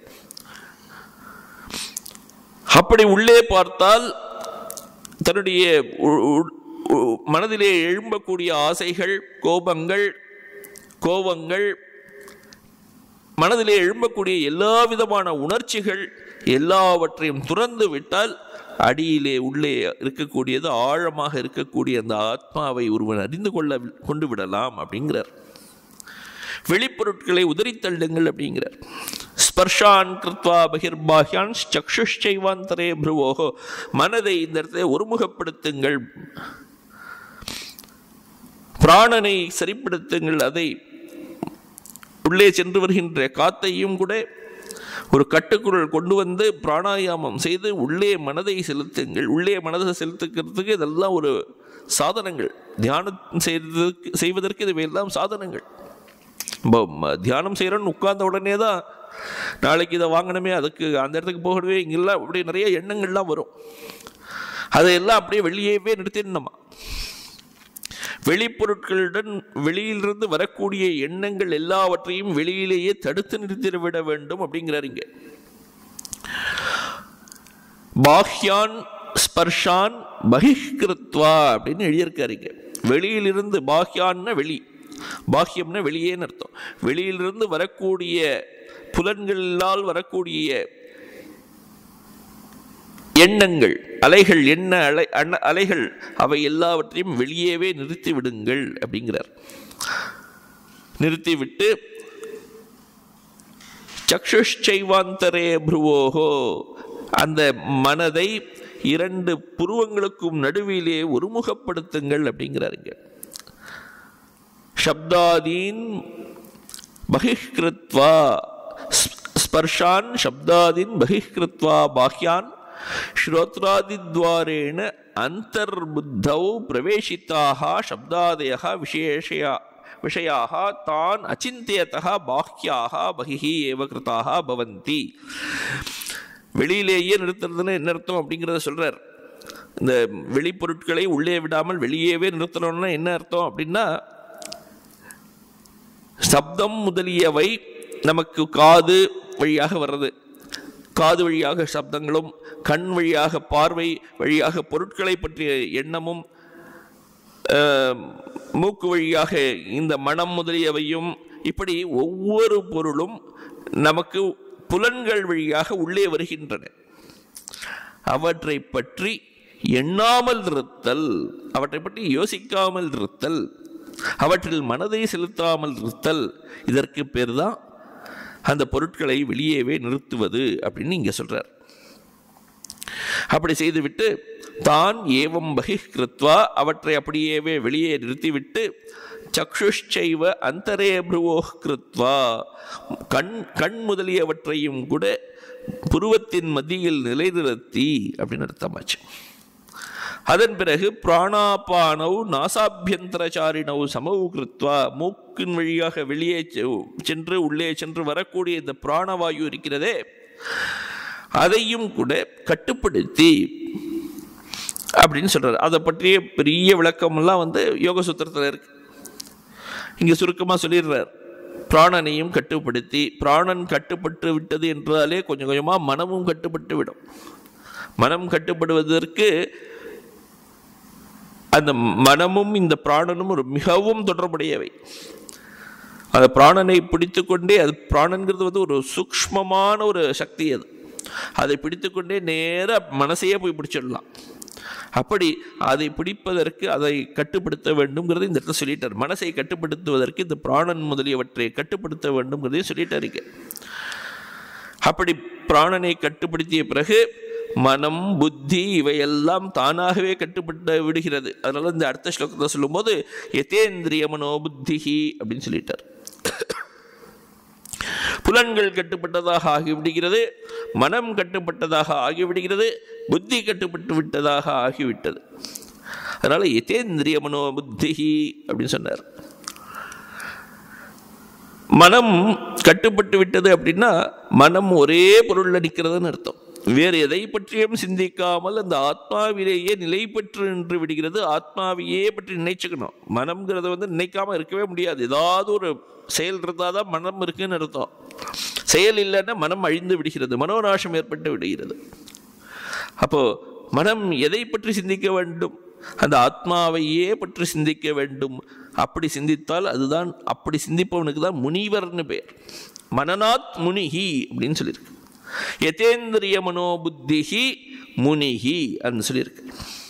அப்படி உள்ளே பார்த்தால் தன்னுடைய உ- உ- உ- மனதிலே எழும்பக்கூடிய ஆசைகள் கோபங்கள் கோபங்கள் மனதிலே எழும்பக்கூடிய எல்லா விதமான உணர்ச்சிகள் எல்லாவற்றையும் துறந்து விட்டால் அடியிலே உள்ளே இருக்கக்கூடியது ஆழமாக இருக்கக்கூடிய அந்த ஆத்மாவை ஒருவன் அறிந்து கொள்ள கொண்டு விடலாம் அப்படிங்கிறார் வெளிப்பொருட்களை உதறித்தள்ளுங்கள் அப்படிங்கிறார் ஸ்பர்ஷான் கிருத்வா பகிர்பாஹ்யான் சக்ஷுஷ்சைவாந்தரே ப்ருவோகோ மனதை இந்த இடத்துல ஒருமுகப்படுத்துங்கள் பிராணனை சரிப்படுத்துங்கள் அதை உள்ளே சென்று வருகின்ற காத்தையும் கூட ஒரு கட்டுக்குள் கொண்டு வந்து பிராணாயாமம் செய்து உள்ளே மனதை செலுத்துங்கள் உள்ளே மனதை செலுத்துக்கிறதுக்கு இதெல்லாம் ஒரு சாதனங்கள் தியானம் செய்வதற்கு செய்வதற்கு இவையெல்லாம் சாதனங்கள் இப்போ ம- தியானம் செய்கிறோன்னு உட்கார்ந்த உடனே தான் நாளைக்கு இதை வாங்கணுமே அதுக்கு அந்த இடத்துக்கு போகணுமே இங்கெல்லாம் அப்படி நிறைய எண்ணங்கள்லாம் வரும் அதையெல்லாம் அப்படியே வெளியவே நிறுத்திடணுமா வெளிப்பொருட்களுடன் வெளியிலிருந்து வரக்கூடிய எண்ணங்கள் எல்லாவற்றையும் வெளியிலேயே தடுத்து நிறுத்திட விட வேண்டும் அப்படிங்கிறார் இங்க பாஹ்யான் ஸ்பர்ஷான் பகிஷ்கிருத்வா அப்படின்னு எழுதியிருக்காரு இங்க வெளியிலிருந்து பாஹ்யான்னா வெளி பாஹ்யம்னா வெளியேன்னு அர்த்தம் வெளியிலிருந்து வரக்கூடிய புலன்களால் வரக்கூடிய எண்ணங்கள் அலைகள் என்ன அலை அண்ண- அலைகள் அவை எல்லாவற்றையும் வெளியேவே நிறுத்தி விடுங்கள் அப்படிங்கிறார் நிறுத்திவிட்டு சக்ஷுஷ்சைவாந்தரே புருவோகோ அந்த மனதை இரண்டு புருவங்களுக்கும் நடுவிலே ஒருமுகப்படுத்துங்கள் அப்படிங்கிறாருங்க சப்தாதீன் பகிஷ்கிருத்வா ஸ்- ஸ்பர்ஷான் சப்தாதீன் பகிஷ்கிருத்வா பாஹ்யான் ஸ்ரோத்ராதித்வாரேண அந்தர்புத்தௌ பிரவேசிதாக சப்தாதயः விசேஷயா விஷயாக தான் அச்சிந்தியத்தः பாஹ்யாக பகிஹி ஏவ கிருதாக பவந்தி வெளியிலேயே நிறுத்துறதுன்னு என்ன அர்த்தம் அப்படிங்கிறத சொல்றார் இந்த வெளிப்பொருட்களை உள்ளே விடாமல் வெளியேவே நிறுத்தணும்னா என்ன அர்த்தம் அப்படின்னா சப்தம் முதலியவை நமக்கு காது வழியாக வர்றது காது வழியாக சப்தங்களும் கண் வழியாக பார்வை வழியாக பொருட்களை பற்றிய எண்ணமும் அஹ், மூக்கு வழியாக இந்த மனம் முதலியவையும் இப்படி ஒவ்வொரு பொருளும் நமக்கு புலன்கள் வழியாக உள்ளே வருகின்றன அவற்றை பற்றி எண்ணாமல் இருத்தல் அவற்றை பற்றி யோசிக்காமல் இருத்தல் அவற்றில் மனதை செலுத்தாமல் இருத்தல் இதற்கு பேர் தான் அந்த பொருட்களை வெளியேவே நிறுத்துவது அப்படின்னு இங்க சொல்றார் அப்படி செய்துவிட்டு தான் ஏவம் பகிஷ்கிருத்வா அவற்றை அப்படியேவே வெளியே நிறுத்திவிட்டு சக்ஷுஷ்சைவ அந்தரே புருவோ கிருத்வா கண் கண் முதலியவற்றையும் கூட புருவத்தின் மத்தியில் நிலைநிறுத்தி அப்படின்னு அர்த்தமாச்சு அதன் பிறகு பிராணாபானவ் நாசாபியந்தரச்சாரிணவ் சமவு கிருத்வா மூக்கின் வழியாக வெளியே செ- சென்று உள்ளே சென்று வரக்கூடிய இந்த பிராணவாயு இருக்கிறதே அதையும் கூட கட்டுப்படுத்தி அப்படின்னு சொல்றாரு அதை பற்றிய பெரிய விளக்கமெல்லாம் வந்து யோக சூத்திரத்தில் இருக்கு இங்க சுருக்கமாக சொல்லிடுறார் பிராணனையும் கட்டுப்படுத்தி பிராணன் கட்டுப்பட்டு விட்டது என்றாலே கொஞ்சம் கொஞ்சமாக மனமும் கட்டுப்பட்டு விடும் மனம் கட்டுப்படுவதற்கு அந்த மனமும் இந்த பிராணனும் ஒரு மிகவும் தொடர்புடையவை அந்த பிராணனை பிடித்து கொண்டே அது பிராணங்கிறது வந்து ஒரு சூக்ஷ்மமான ஒரு சக்தி அது அதை பிடித்துக்கொண்டே நேராக மனசையே போய் பிடிச்சிடலாம் அப்படி அதை பிடிப்பதற்கு அதை கட்டுப்படுத்த வேண்டும்ங்கிறதை இந்த இடத்துல சொல்லிட்டார் மனசை கட்டுப்படுத்துவதற்கு இந்த பிராணன் முதலியவற்றை கட்டுப்படுத்த வேண்டும்ங்கிறதையும் சொல்லிட்டார் இங்க அப்படி பிராணனை கட்டுப்படுத்திய பிறகு மனம் புத்தி இவையெல்லாம் தானாகவே கட்டுப்பட்டு விடுகிறது அதனால இந்த அடுத்த ஸ்லோகத்தை சொல்லும்போது எதேந்திரிய மனோ புத்திஹி அப்படின்னு சொல்லிட்டார் புலன்கள் கட்டுப்பட்டதாக ஆகிவிடுகிறது மனம் கட்டுப்பட்டதாக ஆகிவிடுகிறது புத்தி கட்டுப்பட்டு விட்டதாக ஆகிவிட்டது அதனால எதேந்திரிய மனோ புத்திஹி அப்படின்னு சொன்னார் மனம் கட்டுப்பட்டு விட்டது அப்படின்னா மனம் ஒரே பொருளில் நிற்கிறதுன்னு அர்த்தம் வேறு எதை பற்றியும் சிந்திக்காமல் அந்த ஆத்மாவிலேயே நிலை பெற்று நின்று விடுகிறது ஆத்மாவையே பற்றி நினைச்சுக்கணும் மனம்ங்கிறத வந்து நினைக்காம இருக்கவே முடியாது ஏதாவது ஒரு செயல் இருந்தால் தான் மனம் இருக்குன்னு அர்த்தம் செயல் இல்லைன்னா மனம் அழிந்து விடுகிறது மனோநாசம் ஏற்பட்டு விடுகிறது அப்போ மனம் எதை பற்றி சிந்திக்க வேண்டும் அந்த ஆத்மாவையே பற்றி சிந்திக்க வேண்டும் அப்படி சிந்தித்தால் அதுதான் அப்படி சிந்திப்பவனுக்கு தான் முனிவர்னு பேர் மனநாத் முனிஹி அப்படின்னு சொல்லியிருக்கு யதேந்திரிய மனோபுத்திஹி முனிஹி அப்படின்னு சொல்லியிருக்கு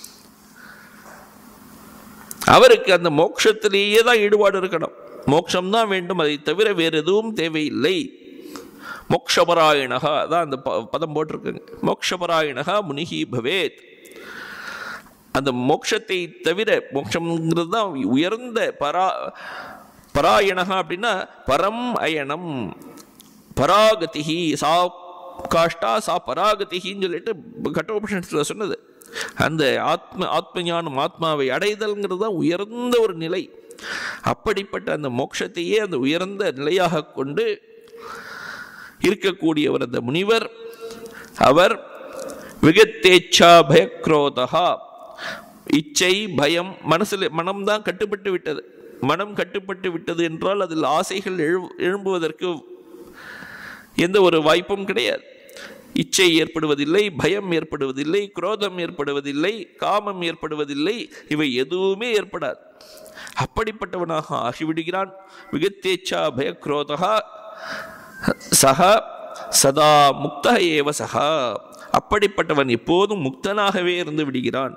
அவருக்கு அந்த மோட்சத்திலேயே தான் ஈடுபாடு இருக்கணும் மோட்சம் தான் வேண்டும் அதை தவிர வேறு எதுவும் தேவையில்லை மோக்ஷபராயணகா தான் அந்த ப- பதம் போட்டிருக்குங்க மோக்ஷபராயணகா முனிஹி பவேத் அந்த மோட்சத்தை தவிர மோட்சம்ங்கிறது தான் உயர்ந்த பரா பராயணகா அப்படின்னா பரம் அயனம் பராகதிஹி சா காஷ்டா சா பராகதிஹின்னு சொல்லிட்டு கட்டோபனிஷத்தில் சொன்னது அந்த ஆத்ம ஆத்ம ஞானம் ஆத்மாவை அடைதல்ங்கிறது தான் உயர்ந்த ஒரு நிலை அப்படிப்பட்ட அந்த மோட்சத்தையே அந்த உயர்ந்த நிலையாக கொண்டு இருக்கக்கூடியவர் அந்த முனிவர் அவர் விகத்தேச்சா பயக்ரோதா இச்சை பயம் மனசில் மனம்தான் கட்டுப்பட்டு விட்டது மனம் கட்டுப்பட்டு விட்டது என்றால் அதில் ஆசைகள் எழு எழும்புவதற்கு எந்த ஒரு வாய்ப்பும் கிடையாது இச்சை ஏற்படுவதில்லை பயம் ஏற்படுவதில்லை குரோதம் ஏற்படுவதில்லை காமம் ஏற்படுவதில்லை இவை எதுவுமே ஏற்படாது அப்படிப்பட்டவனாக ஆகிவிடுகிறான் விகத்தேச்சா பயக்ரோதா சக சதா முக்த ஏவ சகா அப்படிப்பட்டவன் எப்போதும் முக்தனாகவே இருந்து விடுகிறான்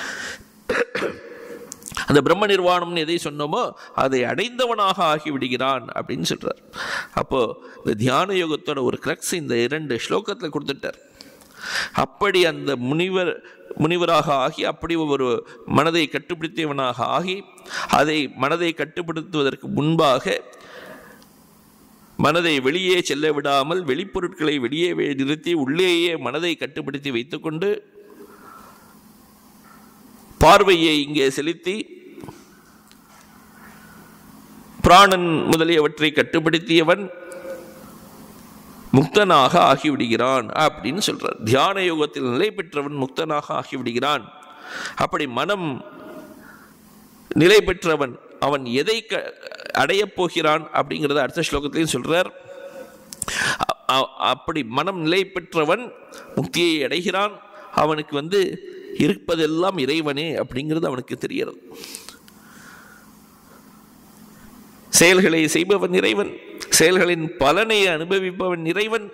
அந்த பிரம்ம நிர்வாணம்னு எதை சொன்னோமோ அதை அடைந்தவனாக ஆகிவிடுகிறான் அப்படின்னு சொல்றார் அப்போ இந்த தியான யோகத்தோட ஒரு கிரக்ஸ் இந்த இரண்டு ஸ்லோகத்தில் கொடுத்துட்டார் அப்படி அந்த முனிவர் முனிவராக ஆகி அப்படி ஒரு மனதை கட்டுப்படுத்தியவனாக ஆகி அதை மனதை கட்டுப்படுத்துவதற்கு முன்பாக மனதை வெளியே செல்ல விடாமல் வெளிப்பொருட்களை வெளியே வே- நிறுத்தி உள்ளேயே மனதை கட்டுப்படுத்தி வைத்துக்கொண்டு பார்வையை இங்கே செலுத்தி பிராணன் முதலியவற்றை கட்டுப்படுத்தியவன் முக்தனாக ஆகிவிடுகிறான் அப்படின்னு சொல்றார் தியான யோகத்தில் நிலை பெற்றவன் முக்தனாக ஆகிவிடுகிறான் அப்படி மனம் நிலை பெற்றவன் அவன் எதை க அடையப் போகிறான் அப்படிங்கிறத அடுத்த ஸ்லோகத்திலையும் சொல்றார் அ- அ- அப்படி மனம் நிலை பெற்றவன் முக்தியை அடைகிறான் அவனுக்கு வந்து இருப்பதெல்லாம் இறைவனே அப்படிங்கிறது அவனுக்கு தெரிகிறது செயல்களை செய்பவன் இறைவன் செயல்களின் பலனை அனுபவிப்பவன் இறைவன்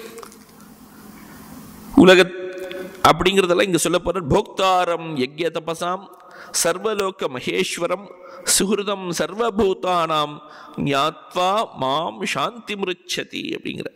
உலக அப்படிங்கிறதெல்லாம் இங்க சொல்ல போற போக்தாரம் யக்ய தபசாம் சர்வலோக மகேஸ்வரம் சுகிருதம் சர்வபூதானாம் ஞாத்வா மாம் சாந்தி முருச்சதி அப்படிங்கிற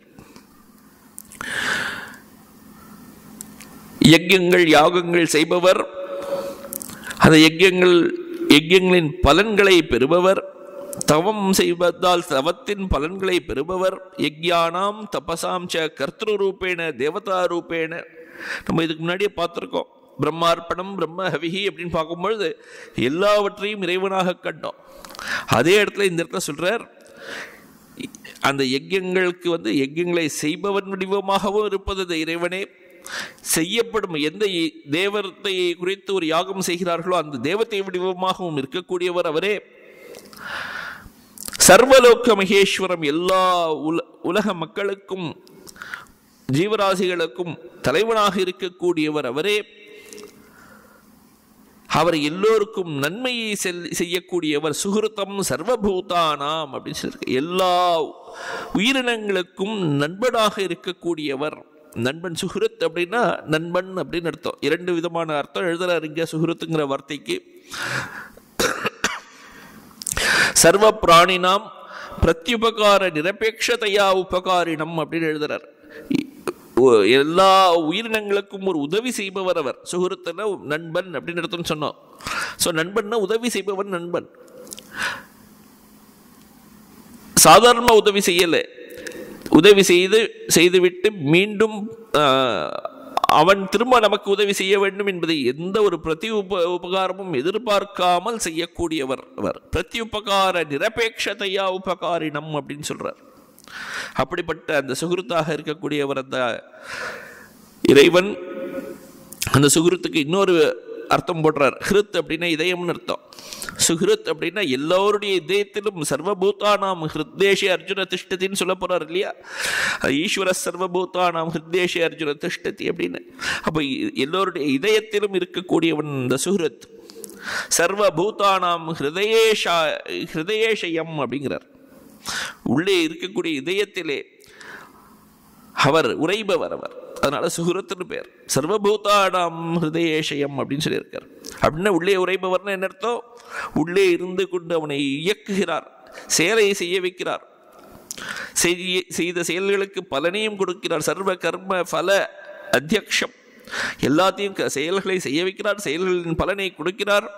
யஜ்யங்கள் யாகங்கள் செய்பவர் அந்த யஜ்யங்கள் யஜ்யங்களின் பலன்களை பெறுபவர் தவம் செய்வதால் தவத்தின் பலன்களை பெறுபவர் யக்யானாம் தபசாம் ச கர்த்திரு ரூபேண தேவதா ரூபேண நம்ம இதுக்கு முன்னாடியே பார்த்துருக்கோம் பிரம்மார்ப்பணம் பிரம்ம ஹவிஹி அப்படின்னு பார்க்கும்பொழுது எல்லாவற்றையும் இறைவனாக கண்டோம் அதே இடத்துல இந்த இடத்துல சொல்றார் அந்த யஜ்யங்களுக்கு வந்து யஜ்யங்களை செய்பவன் வடிவமாகவும் இருப்பது அந்த இறைவனே செய்யப்படும் எந்த இ- தேவத்தை குறித்து ஒரு யாகம் செய்கிறார்களோ அந்த தேவத்தை வடிவமாகவும் இருக்கக்கூடியவர் அவரே சர்வலோக மகேஸ்வரம் எல்லா உல உலக மக்களுக்கும் ஜீவராசிகளுக்கும் தலைவனாக இருக்கக்கூடியவர் அவரே அவர் எல்லோருக்கும் நன்மையை செல்- செய்யக்கூடியவர் சுகிருத்தம் சர்வபூதானாம் அப்படின்னு சொல்லியிருக்கு எல்லா உயிரினங்களுக்கும் நண்பனாக இருக்கக்கூடியவர் நண்பன் சுகிருத் அப்படின்னா நண்பன் அப்படின்னு அர்த்தம் இரண்டு விதமான அர்த்தம் எழுதுறாரு இங்க சுகிருத்துங்கிற வார்த்தைக்கு சர்வ பிராணினாம் பிரத்யுபகார நிரபேட்சதையா உபகாரினம் அப்படின்னு எழுதுறார் இ- ஒ- எல்லா உயிரினங்களுக்கும் ஒரு உதவி செய்பவர் அவர் சுகுருத்தன நண்பன் அப்படின்னு எடுத்தோம்னு சொன்னோம் ஸோ நண்பன்னா உதவி செய்பவன் நண்பன் சாதாரண உதவி செய்யலை உதவி செய்து செய்துவிட்டு மீண்டும் ஆஹ், அவன் திரும்ப நமக்கு உதவி செய்ய வேண்டும் என்பதை எந்த ஒரு பிரதி உப உபகாரமும் எதிர்பார்க்காமல் செய்யக்கூடியவர் அவர் பிரதி உபகார நிரபேட்சதையா உபகாரினம் அப்படின்னு சொல்றார் அப்படிப்பட்ட அந்த சுகிருத்தாக இருக்கக்கூடியவர் அந்த இறைவன் அந்த சுகிருத்துக்கு இன்னொரு அர்த்தம் போடுறார் ஹிருத் அப்படின்னா இதயம்னு அர்த்தம் சுஹிருத் அப்படின்னா எல்லோருடைய இதயத்திலும் சர்வபூதானாம் ஹிருத்தேஷே அர்ஜுன திஷ்டத்தின்னு சொல்ல போறார் இல்லையா அது ஈஸ்வர சர்வபூதானாம் ஹிருத்தேஷே அர்ஜுன திஷ்டதி அப்படின்னு அப்போ இ- எல்லோருடைய இதயத்திலும் இருக்கக்கூடியவன் இந்த சுஹிருத் சர்வபூதானாம் ஹிருதயேஷா ஹிருதயேஷயம் அப்படிங்கிறார் உள்ளே இருக்கக்கூடிய இதயத்திலே அவர் உரைபவர் அவர் அதனால சுகுரத்துன்னு பேர் சர்வபூதானாம் ஹிருதயேஷயம் அப்படின்னு சொல்லியிருக்கார் அப்படின்னா உள்ளே உரைபவர்னு என்ன அர்த்தம் உள்ளே இருந்து கொண்டு அவனை இயக்குகிறார் செயலை செய்ய வைக்கிறார் செய்ய செய்த செயல்களுக்கு பலனையும் கொடுக்கிறார் சர்வ கர்ம பல அத்தியக்ஷம் எல்லாத்தையும் க- செயல்களை செய்ய வைக்கிறார் செயல்களின் பலனை கொடுக்கிறார்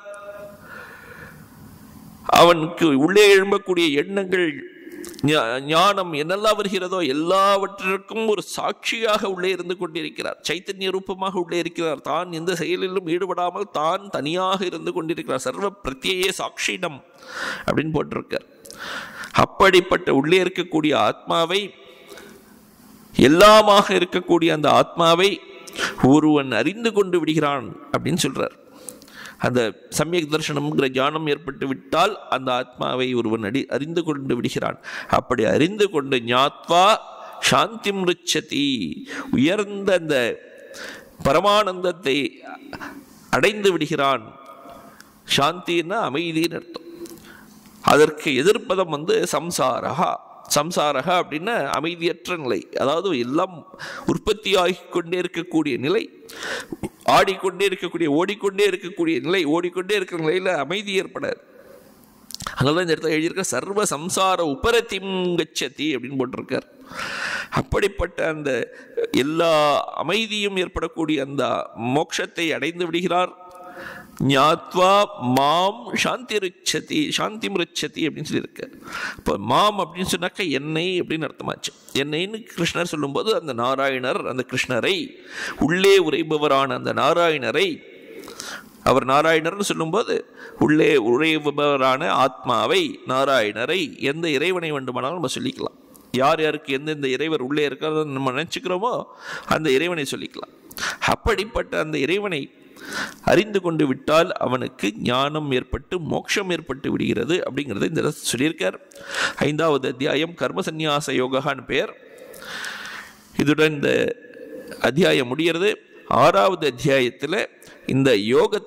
அவனுக்கு உள்ளே எழும்பக்கூடிய எண்ணங்கள் ஞா- ஞானம் என்னெல்லாம் வருகிறதோ எல்லாவற்றிற்கும் ஒரு சாட்சியாக உள்ளே இருந்து கொண்டிருக்கிறார் சைத்தன்ய ரூபமாக உள்ளே இருக்கிறார் தான் எந்த செயலிலும் ஈடுபடாமல் தான் தனியாக இருந்து கொண்டிருக்கிறார் சர்வ பிரத்யேய சாட்சிடம் அப்படின்னு போட்டிருக்கார் அப்படிப்பட்ட உள்ளே இருக்கக்கூடிய ஆத்மாவை எல்லாமாக இருக்கக்கூடிய அந்த ஆத்மாவை ஒருவன் அறிந்து கொண்டு விடுகிறான் அப்படின்னு சொல்றார் அந்த சமயக் தர்சனம்ங்கிற ஞானம் ஏற்பட்டு விட்டால் அந்த ஆத்மாவை ஒருவன் அடி அறிந்து கொண்டு விடுகிறான் அப்படி அறிந்து கொண்டு ஞாத்வா சாந்தி மிருச்சதி உயர்ந்த அந்த பரமானந்தத்தை அடைந்து விடுகிறான் சாந்தின்னா அமைதின்னு அர்த்தம் அதற்கு எதிர்ப்பதம் வந்து சம்சாரா சம்சாரகா அப்படின்னா அமைதியற்ற நிலை அதாவது எல்லாம் உற்பத்தி கொண்டே இருக்கக்கூடிய நிலை ஆடிக்கொண்டே இருக்கக்கூடிய ஓடிக்கொண்டே இருக்கக்கூடிய நிலை ஓடிக்கொண்டே இருக்கிற நிலையில் அமைதி ஏற்படாது அதனால தான் இந்த இடத்துல எழுதியிருக்க சர்வ சம்சார உபரத்திம் கச்சதி அப்படின்னு போட்டிருக்கார் அப்படிப்பட்ட அந்த எல்லா அமைதியும் ஏற்படக்கூடிய அந்த மோட்சத்தை அடைந்து விடுகிறார் ஞாத்வா மாம் சாந்தி ருச்சதி சாந்தி மிருச்சதி அப்படின்னு சொல்லியிருக்கார் இப்போ மாம் அப்படின்னு சொன்னாக்கா என்னை அப்படின்னு அர்த்தமாச்சு என்னைன்னு கிருஷ்ணர் சொல்லும்போது அந்த நாராயணர் அந்த கிருஷ்ணரை உள்ளே உரைபவரான அந்த நாராயணரை அவர் நாராயணர்னு சொல்லும்போது உள்ளே உரைபவரான ஆத்மாவை நாராயணரை எந்த இறைவனை வேண்டுமானாலும் நம்ம சொல்லிக்கலாம் யார் யாருக்கு எந்தெந்த இறைவர் உள்ளே இருக்கிறத நம்ம நினச்சிக்கிறோமோ அந்த இறைவனை சொல்லிக்கலாம் அப்படிப்பட்ட அந்த இறைவனை அறிந்து கொண்டு விட்டால் அவனுக்கு ஞானம் ஏற்பட்டு மோட்சம் ஏற்பட்டு விடுகிறது அப்படிங்கிறத இந்த இடத்துல சொல்லியிருக்கார் ஐந்தாவது அத்தியாயம் கர்ம சந்நியாச யோகான்னு பெயர் இதுடன் இந்த அத்தியாயம் முடிகிறது ஆறாவது அத்தியாயத்தில் இந்த யோகத்தை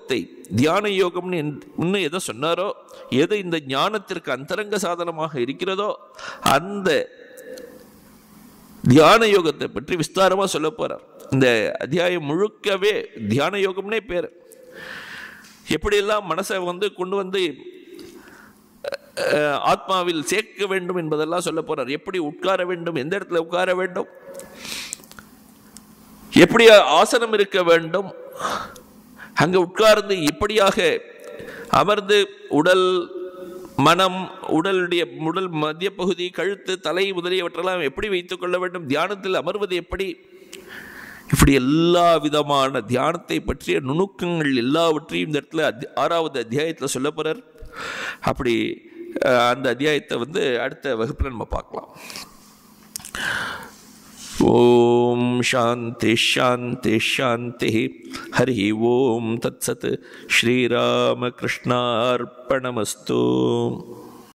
தியான யோகம்னு என்- இன்னும் எதை சொன்னாரோ எது இந்த ஞானத்திற்கு அந்தரங்க சாதனமாக இருக்கிறதோ அந்த தியான யோகத்தை பற்றி விஸ்தாரமாக சொல்ல போறார் இந்த அத்தியாயம் முழுக்கவே தியான யோகம்னே பேர் எப்படியெல்லாம் மனசை வந்து கொண்டு வந்து அஹ், ஆத்மாவில் சேர்க்க வேண்டும் என்பதெல்லாம் சொல்ல போறார் எப்படி உட்கார வேண்டும் எந்த இடத்துல உட்கார வேண்டும் எப்படி ஆசனம் இருக்க வேண்டும் அங்க உட்கார்ந்து இப்படியாக அமர்ந்து உடல் மனம் உடலுடைய உடல் மத்திய பகுதி கழுத்து தலை முதலியவற்றெல்லாம் எப்படி வைத்துக் கொள்ள வேண்டும் தியானத்தில் அமர்வது எப்படி இப்படி எல்லா விதமான தியானத்தை பற்றிய நுணுக்கங்கள் எல்லாவற்றையும் இந்த இடத்துல அத்தி- ஆறாவது அத்தியாயத்தில் சொல்ல போறார் அப்படி அஹ், அந்த அத்தியாயத்தை வந்து அடுத்த வகுப்பில் நம்ம பார்க்கலாம் ஓம் சாந்தி ஷாந்தி ஷாந்தி ஹரி ஓம் தத்சத் ஸ்ரீராமகிருஷ்ணார்ப்பணமஸ்து